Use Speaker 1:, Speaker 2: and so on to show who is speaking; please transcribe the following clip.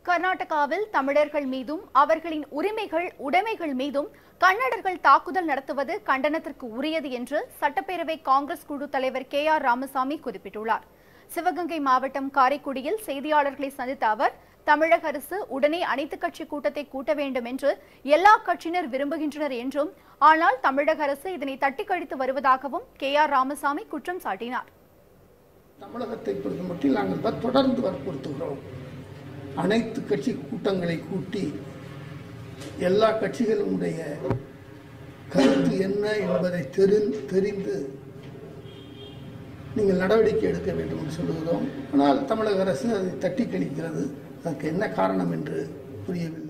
Speaker 1: கர்நாடகாவில் தமிழர்கள் மீதும் அவர்களின் உரிமைகள் உடைமைகள் மீதும் கன்னடர்கள் தாக்குதல் நடத்துவது கண்டனத்திற்கு உரியது என்று சட்டப்பேரவை காங்கிரஸ் குழு தலைவர் கே ஆர் ராமசாமி குறிப்பிட்டுள்ளார் சிவகங்கை மாவட்டம் காரைக்குடியில் செய்தியாளர்களை சந்தித்த அவர் தமிழக அரசு உடனே அனைத்துக் கட்சி கூட்டத்தை கூட்ட வேண்டும் என்று எல்லா கட்சியினர் விரும்புகின்றனர் என்றும் ஆனால் தமிழக அரசு இதனை தட்டி கழித்து வருவதாகவும் கே ஆர் ராமசாமி குற்றம் சாட்டினார்
Speaker 2: தமிழகத்தை பொறுத்தமட்டில் நாங்கள் தான் தொடர்ந்து வற்புறுத்துகிறோம் அனைத்து கட்சி கூட்டங்களை கூட்டி எல்லா கட்சிகளுடைய கருத்து என்ன என்பதை தெரி தெரிந்து நீங்கள் நடவடிக்கை எடுக்க வேண்டும் என்று சொல்லுகிறோம் ஆனால் தமிழக அரசு அதை தட்டி கழிக்கிறது அதற்கு என்ன காரணம் என்று புரியவில்லை